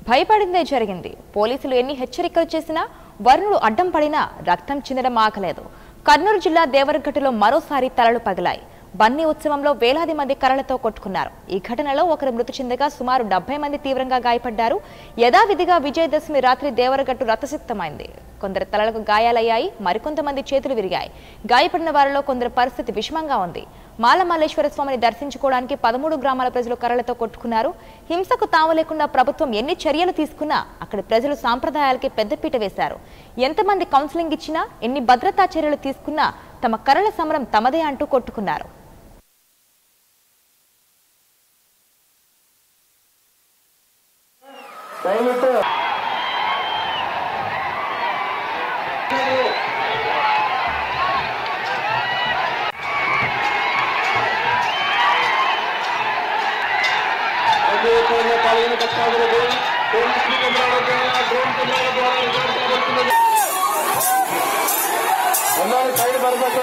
భయపడిందే జరిగింది పోలీసులు ఎన్ని హెచ్చరికలు చేసినా వరుణుడు అడ్డం పడినా రక్తం చిందడం ఆగలేదు కర్నూలు జిల్లా దేవరగట్టులో మరోసారి తలలు పగిలాయి బన్నీ ఉత్సవంలో వేలాది మంది కర్రలతో కొట్టుకున్నారు ఈ ఘటనలో ఒకరు మృతి చెందగా సుమారు డెబ్బై మంది తీవ్రంగా గాయపడ్డారు యథావిధిగా విజయదశమి రాత్రి దేవరగట్టు రథసిద్ధమైంది కొందరు తలలకు గాయాలయ్యాయి మరికొంతమంది చేతులు విరిగాయి గాయపడిన వారిలో కొందరు పరిస్థితి విషమంగా ఉంది మాలమల్లేశ్వర స్వామిని దర్శించుకోవడానికి పదమూడు గ్రామాల ప్రజలు కర్రలతో కొట్టుకున్నారు హింసకు తావు లేకుండా ప్రభుత్వం ఎన్ని చర్యలు తీసుకున్నా అక్కడి ప్రజలు సాంప్రదాయాలకి పెద్దపీట వేశారు ఎంతమంది కౌన్సిలింగ్ ఇచ్చినా ఎన్ని భద్రతా చర్యలు తీసుకున్నా తమ కర్రల సమరం తమదే అంటూ కొట్టుకున్నారు దయవిಟ್ಟು ప్రభుత్వంలో పాల్గొన కష్టాలకు పోలీసులు కెమెరాల ద్వారా డ్రోన్ కెమెరాల ద్వారా రికార్డ్ చేయబడుతున్నది ಎಲ್ಲರೂ ಸೈಡ್ ಬರಬೇಕು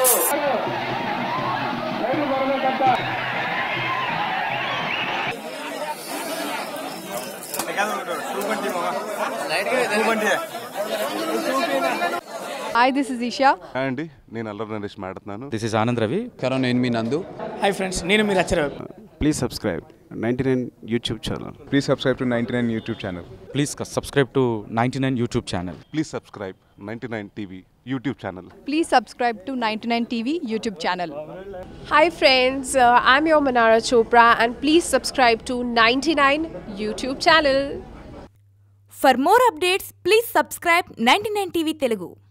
ಸೈಡ್ ಬರಬೇಕಂತ Hi, this is Isha. Hi అండి నేను అల్లరి నరేష్ మాట్లాడుతున్నాను this is Anand Ravi corona నేను మీ నందు హాయ్ ఫ్రెండ్స్ నేను మీరు Achcharao please subscribe ninety nine YouTube channel Please subscribe to 99 YouTube channel. Please subscribe to ninety nine YouTube channel please subscribe ninety nine TV YouTube channel Please subscribe to 99 TV YouTube channel. Hi friends, uh, I'm your Manara Chopra and please subscribe to 99 YouTube channel. For more updates, please subscribe 99 TV Telugu.